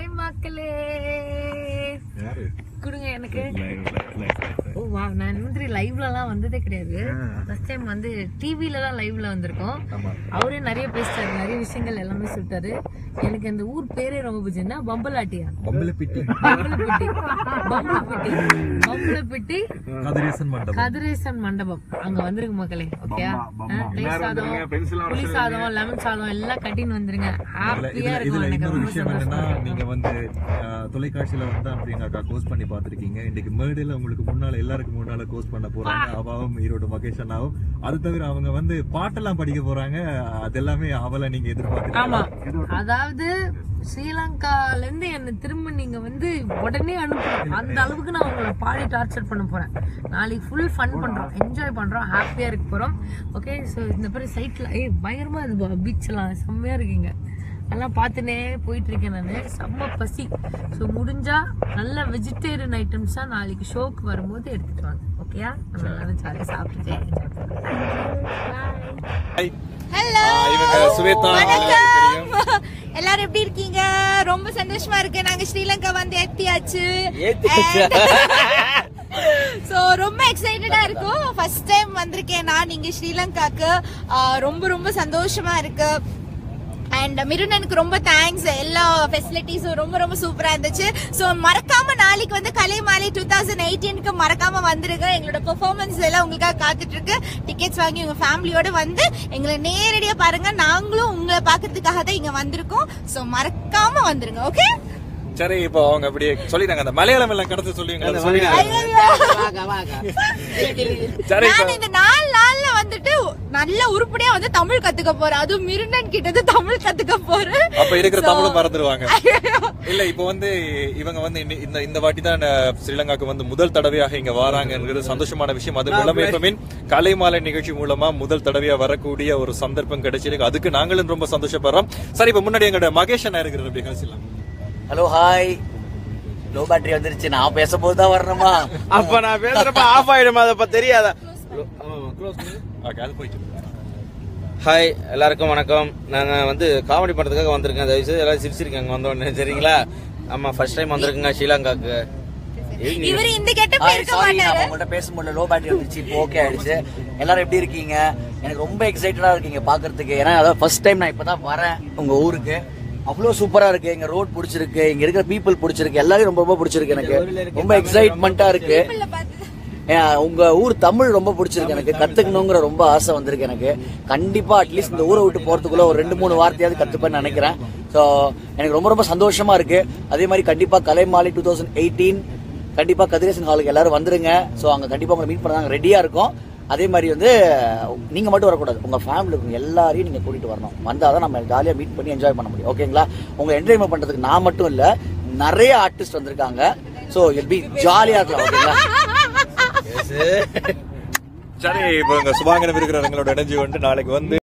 Hi மக்களே யாரு கொடுங்க எனக்கு Live, live, live, live. ஓ வா நான் இந்த மாதிரி லைவ்லலாம் வந்ததே கிடையாது ஆ. ஃபர்ஸ்ட் டைம் வந்து டிவில தான் லைவ்ல வந்திருக்கோம் ஆமா அவரே நிறைய பேசிட்டாரு நிறைய விஷயங்கள் எல்லாமே சொல்லிட்டாரு எனக்கு அந்த ஊர் பேரே ரொம்ப பிடிச்சிருந்தா பம்பலாட்டியா பம்பலப்பிட்டி பம்பலப்பிட்டி பம்பலப்பிட்டி பம்பலப்பிட்டி கதிரேசன் மண்டபம் கதிரேசன் மண்டபம் அங்க வந்துருங்க மக்களே ஓகேயா தயிர் சாதம் புளி சாதம் லெமன் சாதம் எல்லாம் கட்டின்னு வந்துருங்க இதுல- ஹாப்பியா இதுல இதுல இருக்கும் எனக்கு இன்னொரு ரொம்ப விஷயம் என்னன்னா சந்தோஷமா நீங்க வந்து அஹ், தொலைக்காட்சியில வந்து அப்படி எங்க அக்கா கோஸ்ட் பண்ணி பாத்திருக்கீங்க இன்னைக்கு மேடையில உங்களுக்கு முன்னால எல்லாருக்கும் முன்னால கோஸ்ட் பண்ண போறாங்க அவாவும் ஈரோடு மகேஷ் அண்ணாவும் அது தவிர அவங்க வந்து பாட்டெல்லாம் படிக்க போறாங்க அது எல்லாமே அவளை நீங்க ஆமா எதிர்பார்த்து அதாவது ஸ்ரீலங்கால இருந்து என்ன திரும்ப நீங்க வந்து உடனே அனுப்பணும் அந்த அளவுக்கு நான் உங்களை பாடி டார்ச்சர் பண்ண போறேன் நாளைக்கு ஃபுல் ஃபன் பண்றோம் என்ஜாய் பண்றோம் ஹாப்பியா இருக்க போறோம் ஓகே ஸோ இந்த மாதிரி சைட்ல ஏய் பயங்கரமா இது பீச் எல்லாம் செம்மையா இருக்கீங்க எல்லாம் பார்த்துனே போயிட்டு இருக்கேன் நான் செம்ம பசி ஸோ முடிஞ்சா நல்ல வெஜிடேரியன் ஐட்டம்ஸா நாளைக்கு ஷோக்கு வரும்போது எடுத்துட்டு வாங்க ஓகேயா நம்ம எல்லாரும் ஜாலியாக சாப்பிட்டு என்ஜாய் பண்ணலாம் ஹலோ இவங்க சுவேதா வணக்கம் எல்லாரும் எப்படி இருக்கீங்க ரொம்ப சந்தோஷமா இருக்கு நாங்க ஸ்ரீலங்கா வந்து எத்தியாச்சு சோ ரொம்ப எக்ஸைட்டடா இருக்கும் ஃபர்ஸ்ட் டைம் வந்திருக்கேன் நான் இங்க ஸ்ரீலங்காக்கு ஆஹ் ரொம்ப ரொம்ப சந்தோஷமா இருக்கு அண்ட் மிருனனுக்கு ரொம்ப தேங்க்ஸ் எல்லா ஃபெசிலிட்டிஸும் ரொம்ப ரொம்ப சூப்பரா இருந்துச்சு ஸோ மறக்காம நாளைக்கு வந்து கலை மாலை டூ தௌசண்ட் எயிட்டீனுக்கு மறக்காம வந்துருங்க எங்களோட பெர்ஃபார்மன்ஸ் எல்லாம் உங்களுக்காக காத்துட்டு இருக்கு டிக்கெட்ஸ் வாங்கி உங்க ஃபேமிலியோட வந்து எங்களை நேரடியா பாருங்க நாங்களும் உங்களை பாக்குறதுக்காக தான் இங்க வந்திருக்கோம் ஸோ மறக்காம வந்துருங்க ஓகே சரி இப்போ அவங்க அப்படியே சொல்லிட்டாங்க அந்த மலையாளம் எல்லாம் கடந்து சொல்லுவீங்க அதை சொல்லிடுங்க. சரி இப்போ நான் இந்த நாலு நாள்ல வந்துட்டு நல்ல உருப்படியா வந்து தமிழ் கத்துக்க போறேன் அதுவும் மிருனன் கிட்ட இருந்து தமிழ் கத்துக்க போறேன் அப்ப இருக்கிற So- தமிழும் மறந்துடுவாங்க இல்ல இப்போ வந்து இவங்க வந்து இன்னி- இந்த இந்த வாட்டி தான் அஹ், ஸ்ரீலங்காக்கு வந்து முதல் தடவையாக இங்க வராங்கிறது சந்தோஷமான விஷயம் அது மூலமே எப்பவுமே கலைமாலை நிகழ்ச்சி மூலமா முதல் தடவையா வரக்கூடிய ஒரு சந்தர்ப்பம் கிடைச்சிருக்கு அதுக்கு நாங்களும் ரொம்ப சந்தோஷப்படுறோம் சரி இப்ப முன்னாடி எங்களோட மகேஷ் அண்ணா இருக்கிற அப்படி பேசலாம் ஹலோ ஹாய் லோ பேட்டரி வந்துருச்சு நான் பேசும்போது தான் வரணுமா அப்ப நான் பேசுறப்ப ஆஃப் ஆயிடுமா அதப்ப தெரியாதா ஓகே அது போயிட்டு ஹாய் எல்லாருக்கும் வணக்கம் நாங்க வந்து காமெடி பண்றதுக்காக வந்திருக்கேன் தயவு செய்து எல்லாரும் சிரிச்சிருக்காங்க வந்தோடனே சரிங்களா ஆமா ஃபர்ஸ்ட் டைம் வந்திருக்குங்க ஸ்ரீலங்காக்கு இவரு இந்த கெட்டப் ஹாய் இருக்க சாரி நான் மாட்டாரு உங்கள்ட்ட பேச முடியல லோ பேட்டரி வந்துருச்சு இப்போ ஓகே ஆயிடுச்சு எல்லாரும் எப்படி இருக்கீங்க எனக்கு ரொம்ப எக்ஸைட்டடா இருக்கீங்க பாக்குறதுக்கு ஏன்னா அதான் ஃபர்ஸ்ட் டைம் நான் இப்பதான் வரேன் உங்க ஊருக்கு அவ்வளோ சூப்பரா இருக்கு எங்க ரோட் பிடிச்சிருக்கு இங்க இருக்கிற பீப்புள் பிடிச்சிருக்கு எல்லாரும் ரொம்ப ரொம்ப பிடிச்சிருக்கு எனக்கு ரொம்ப எக்ஸைட்மெண்ட்டா இருக்கு உள்ள பார்த்து ஏன், உங்க ஊர் தமிழ் ரொம்ப பிடிச்சிருக்கு எனக்கு கத்துக்கணுங்கிற ரொம்ப ஆசை வந்திருக்கு எனக்கு கண்டிப்பா அட்லீஸ்ட் இந்த ஊரை விட்டு போறதுக்குள்ள ஒரு ரெண்டு மூணு வார்த்தையாவது கத்துப்பேன்னு நினைக்கிறேன் ஸோ எனக்கு ரொம்ப ரொம்ப சந்தோஷமா இருக்கு அதே மாதிரி கண்டிப்பா கலைமாலை டூ தௌசண்ட் எயிட்டீன் கண்டிப்பா கதிரேசன் ஹாலுக்கு எல்லாரும் வந்துருங்க ஸோ அங்க கண்டிப்பா உங்களை மீட் பண்ண நாங்கள் ரெடியா இருக்கோம் அதே மாதிரி வந்து நீங்க மட்டும் வரக்கூடாது உங்க ஃபேமிலி இருக்கவங்க எல்லாரையும் நீங்க கூட்டிட்டு வரணும் வந்தாதான் நம்ம ஜாலியா மீட் பண்ணி என்ஜாய் பண்ண முடியும் ஓகேங்களா உங்களை என்ஜாய்மெண்ட் பண்றதுக்கு நான் மட்டும் இல்ல நிறைய ஆர்டிஸ்ட் வந்திருக்காங்க ஸோ பி ஜாலியா இருக்கலாம் ஓகேங்களா சரி இப்போ இங்க சுபாங்கனம் இருக்கிற எங்களோட இணைஞ்சு வந்து நாளைக்கு வந்து